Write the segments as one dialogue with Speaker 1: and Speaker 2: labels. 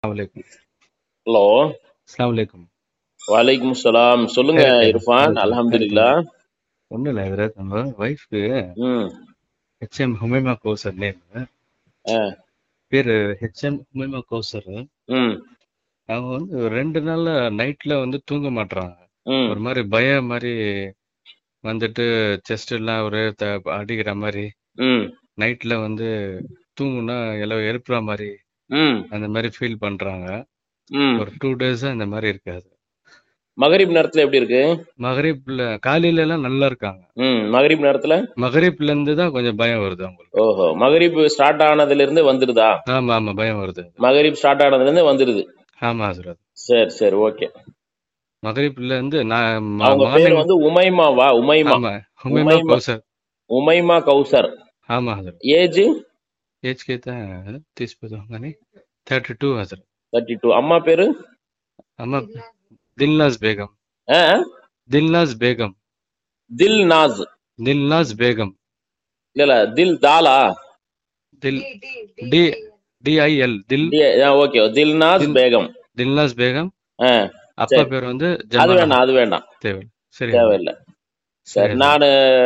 Speaker 1: அலைக்கும்
Speaker 2: ஹலோ
Speaker 1: அஸ்ஸலாமு அலைக்கும்
Speaker 2: வலைக்கும் சலாம் சொல்லுங்க
Speaker 1: சரி, சரி.
Speaker 2: இர்ஃபான்
Speaker 1: சரி,
Speaker 2: அல்ஹம்துலில்லா
Speaker 1: ஒன்றும் இல்லை இதில் நம்ம ஒய்ஃப்க்கு
Speaker 2: ம்
Speaker 1: ஹெச்எம் ஹுமைமா கௌசர் நேம்
Speaker 2: ஆ.
Speaker 1: பேர் ஹெச்எம் ஹுமைமா கௌசர்
Speaker 2: ம்
Speaker 1: அவங்க வந்து ஒரு ரெண்டு நாள்ல நைட்ல வந்து தூங்க மாட்றாங்க
Speaker 2: ம்
Speaker 1: ஒரு மாதிரி பயம் மாதிரி வந்துட்டு செஸ்ட் எல்லாம் ஒரு த- அடிக்கிற மாதிரி
Speaker 2: ம்
Speaker 1: நைட்ல வந்து தூங்குனா எல்லாம் எழுப்புற மாதிரி
Speaker 2: ம்
Speaker 1: அந்த மாதிரி ஃபீல் பண்றாங்க
Speaker 2: ம்
Speaker 1: ஒரு டூ டேஸா இந்த மாதிரி இருக்காது
Speaker 2: மகரிப் நேரத்துல எப்படி இருக்கு
Speaker 1: மகரிப்ல காலையில எல்லாம் நல்லா இருக்காங்க
Speaker 2: ம் மகரிப் நேரத்துல
Speaker 1: மகரிப்ல இருந்து தான் கொஞ்சம் பயம் வருது அவங்களுக்கு
Speaker 2: ஓஹோ மகரிப் ஸ்டார்ட் ஆனதுல இருந்து வந்துடுதா
Speaker 1: ஆமா ஆமா பயம் வருது
Speaker 2: மகரிப் ஸ்டார்ட் ஆனதுல இருந்து வந்துடுது
Speaker 1: ஆமா ஹசரத்
Speaker 2: சரி சரி ஓகே
Speaker 1: மகரிப்ல இருந்து நான்
Speaker 2: அவங்க பேர்
Speaker 1: மார்னிங்
Speaker 2: வந்து உமைமாவா உமைமா
Speaker 1: ஆமா ஹுமைமா
Speaker 2: உமைமா.
Speaker 1: கௌசர்
Speaker 2: உமைமா கௌசர்
Speaker 1: ஆமா ஹசரத்
Speaker 2: ஏஜ்
Speaker 1: ఏజ్ కి అయితే తీసిపోతాం కానీ thirty two Hazrat
Speaker 2: thirty two அம்மா பேரு
Speaker 1: అమ్మ దిల్నాజ్ బేగం
Speaker 2: ஆ?
Speaker 1: దిల్నాజ్ బేగం
Speaker 2: தில் நாஸ்
Speaker 1: దిల్నాజ్ బేగం
Speaker 2: இல்ல இல்ல தில் தாலா
Speaker 1: Dil D D I L Dil
Speaker 2: okay Dil Naz
Speaker 1: தில்-
Speaker 2: பேகம்
Speaker 1: దిల్నాజ్ బేగం
Speaker 2: ஆ,
Speaker 1: அப்பா
Speaker 2: சரி.
Speaker 1: பேர் வந்து
Speaker 2: அது
Speaker 1: ஜமால்
Speaker 2: வேண்டாம் அது வேண்டாம்
Speaker 1: தேவல் சரி
Speaker 2: தேவையில்லை சரி
Speaker 1: சரி
Speaker 2: நான்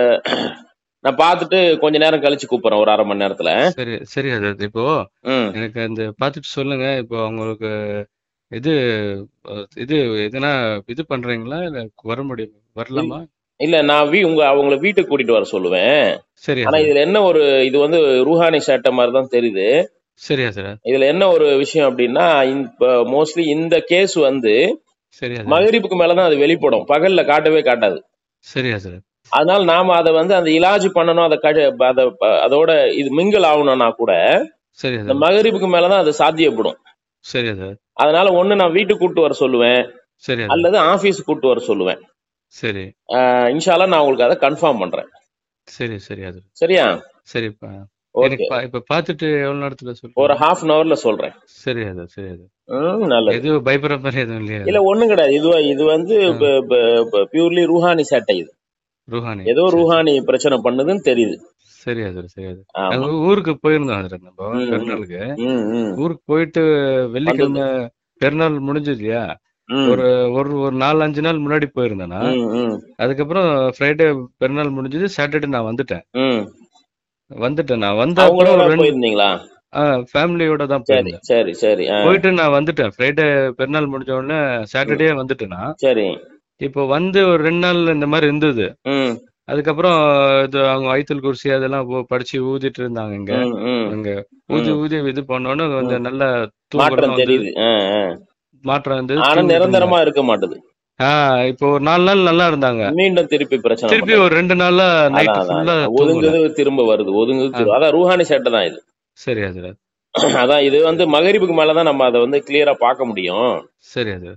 Speaker 2: நான் பார்த்துட்டு கொஞ்ச நேரம் கழிச்சு கூப்பிடுறேன் ஒரு அரை மணி நேரத்துல
Speaker 1: சரி சரி ஹசரத் இப்போ
Speaker 2: ம்
Speaker 1: எனக்கு அந்த பார்த்துட்டு சொல்லுங்க இப்போ அவங்களுக்கு இது அஹ், இது எதுனா இது பண்றீங்களா இல்ல வர முடியும் வரலாமா
Speaker 2: இல்ல நான் வீ உங்க அவங்கள வீட்டுக்கு கூட்டிட்டு வர சொல்லுவேன்
Speaker 1: சரி
Speaker 2: ஆனா
Speaker 1: ஹசரத்
Speaker 2: இதுல என்ன ஒரு இது வந்து ரூஹானி சேட்டை மாதிரி தான் தெரியுது
Speaker 1: சரி ஹசரத்
Speaker 2: இதுல என்ன ஒரு விஷயம் அப்படின்னா இப்ப மோஸ்ட்லி இந்த கேஸ் வந்து
Speaker 1: சரி ஹசரத்
Speaker 2: மகரிப்புக்கு மேலதான் அது வெளிப்படும் பகல்ல காட்டவே காட்டாது
Speaker 1: சரி ஹசரத்
Speaker 2: அதனால நாம அதை வந்து அந்த இலாஜ் பண்ணணும் அதை கழ- அதை அதோட இது மிங்கிள் ஆகணும்னா கூட
Speaker 1: சரி
Speaker 2: இந்த
Speaker 1: ஹசரத்
Speaker 2: மகரிப்புக்கு மேலதான் அது சாத்தியப்படும்
Speaker 1: சரி ஹசரத்
Speaker 2: அதனால ஒண்ணு நான் வீட்டுக்கு கூட்டு வர சொல்லுவேன்
Speaker 1: சரி ஹசரத்
Speaker 2: அல்லது ஆபீஸ் கூட்டு வர சொல்லுவேன்
Speaker 1: சரி
Speaker 2: ஆஹ் இன்ஷால்லா நான் உங்களுக்கு அதை கன்ஃபார்ம் பண்றேன்
Speaker 1: சரி சரி அது
Speaker 2: சரியா
Speaker 1: சரிப்பா
Speaker 2: ஓகே
Speaker 1: எனக்கு பா- இப்ப பார்த்துட்டு எவ்வளவு நேரத்துல
Speaker 2: ஒரு
Speaker 1: சொல்லுங்க
Speaker 2: ஹாஃப் அன் ஹவர்ல சொல்றேன்
Speaker 1: சரி அது சரி அது
Speaker 2: ம், நல்லது
Speaker 1: எதுவும் பயப்படுற மாதிரி எதுவும் இல்லையா
Speaker 2: இல்ல ஒண்ணும் கிடையாது இது இது வந்து பியூர்லி ரூஹானி சேட்டை இது
Speaker 1: ரூஹானி
Speaker 2: ஏதோ
Speaker 1: சரி,
Speaker 2: ரூஹானி பிரச்சனை பண்ணுதுன்னு தெரியுது
Speaker 1: சரி அது சரி அது
Speaker 2: ஆமா
Speaker 1: நாங்க ஊருக்கு போயிருந்தோம் அதுல நம்ம
Speaker 2: ம், ம்.
Speaker 1: பெருநாளுக்கு
Speaker 2: ம், ம்,
Speaker 1: ஊருக்கு போயிட்டு வெள்ளிக்கிழமை பெருநாள் முடிஞ்சது இல்லையா
Speaker 2: ம்,
Speaker 1: ஒரு ஒரு ஒரு நாலு அஞ்சு நாள் முன்னாடி போயிருந்தேன்னா
Speaker 2: ம், ம்,
Speaker 1: அதுக்கப்புறம் ஃப்ரைடே பெருநாள் முடிஞ்சது சாட்டர்டே நான் வந்துட்டேன்
Speaker 2: ம்.
Speaker 1: வந்துட்டேன் நான் வந்த
Speaker 2: அவங்களோட
Speaker 1: அப்புறம் ரெண்டு
Speaker 2: போயிருந்தீங்களா
Speaker 1: ஃபேமிலியோட தான்
Speaker 2: சரி
Speaker 1: போயிருந்தேன்
Speaker 2: சரி சரி ஆ,
Speaker 1: போயிட்டு நான் வந்துட்டேன் ஃப்ரைடே பெருநாள் முடிஞ்ச உடனே சாட்டர்டே வந்துட்டேன்னா
Speaker 2: சரி
Speaker 1: இப்போ வந்து ஒரு ரெண்டு நாள் இந்த மாதிரி இருந்தது
Speaker 2: ம்,
Speaker 1: அதுக்கப்புறம் இது அவங்க ஐத்தல் குர்சி அதெல்லாம் போ- படிச்சு ஊதிட்டு இருந்தாங்க இங்க
Speaker 2: ம், ம்.
Speaker 1: அங்க ஊதி
Speaker 2: ம்.
Speaker 1: ஊதி இது பண்ணோன்னு கொஞ்சம் நல்ல தூக்கம்
Speaker 2: மாற்றம்
Speaker 1: வந்து
Speaker 2: தெரியுது ஆ, ஆ.
Speaker 1: மாற்றம் இருந்தது
Speaker 2: ஆனா
Speaker 1: தூங்கிட்டு
Speaker 2: நிரந்தரமா இருக்க மாட்டுது
Speaker 1: இருந்தாங்க ஆஹ் இப்போ ஒரு நாலு நாள் நல்லா இருந்தாங்க
Speaker 2: மீண்டும் திருப்பி பிரச்சனை
Speaker 1: திருப்பி
Speaker 2: பண்ணுது
Speaker 1: ஒரு ரெண்டு நாளா நைட்டு
Speaker 2: அதான் அதான்
Speaker 1: ஃபுல்லா
Speaker 2: அதான்.
Speaker 1: தூங்கல
Speaker 2: ஒதுங்குது திரும்ப வருது ஒதுங்குது திரும்ப அதான் ரூஹானி சேட்டை தான் இது
Speaker 1: சரி அது
Speaker 2: அதான் இது வந்து மகரிப்புக்கு மேலதான் நம்ம அதை வந்து கிளியரா பார்க்க முடியும்
Speaker 1: சரி அது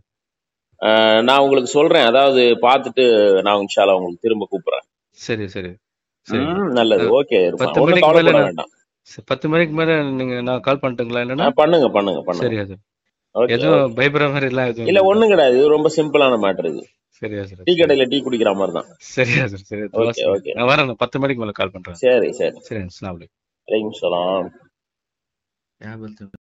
Speaker 2: ஆஹ் நான் உங்களுக்கு சொல்றேன் அதாவது பார்த்துட்டு நான் இன்ஷால்லா உங்களுக்கு திரும்ப கூப்பிடுறேன்
Speaker 1: சரி சரி சரி
Speaker 2: ம், நல்லது
Speaker 1: அஹ்
Speaker 2: ஓகே
Speaker 1: பத்து
Speaker 2: ஒன்றும்
Speaker 1: மணிக்கு மேல
Speaker 2: கவலைப்பட
Speaker 1: நான்
Speaker 2: வேண்டாம்
Speaker 1: ச- பத்து மணிக்கு மேல நீங்க நான் கால் பண்ணட்டுங்களா
Speaker 2: ஆ,
Speaker 1: இல்லைன்னா
Speaker 2: பண்ணுங்க பண்ணுங்க பண்ணுங்க
Speaker 1: சரி அது
Speaker 2: ஓகே
Speaker 1: எதுவும் பயப்படுற மாதிரி எல்லாம் எதுவும்
Speaker 2: இல்ல
Speaker 1: இல்லை
Speaker 2: ஒண்ணும் கிடையாது இது ரொம்ப சிம்பிளான மேட்டர் இது
Speaker 1: சரி அது
Speaker 2: டீ
Speaker 1: சரி
Speaker 2: கடையில டீ குடிக்கிற மாதிரி தான்
Speaker 1: சரி அது சரி துவா
Speaker 2: ஓகே
Speaker 1: செய்யுங்க
Speaker 2: ஓகே
Speaker 1: நான் வரேன் நான் பத்து மணிக்கு மேல கால் பண்றேன்
Speaker 2: சரி சரி
Speaker 1: சரி அஸ்ஸலாமு அலைக்கும்
Speaker 2: வலைக்கும் சலாம்
Speaker 1: ஞாபகம்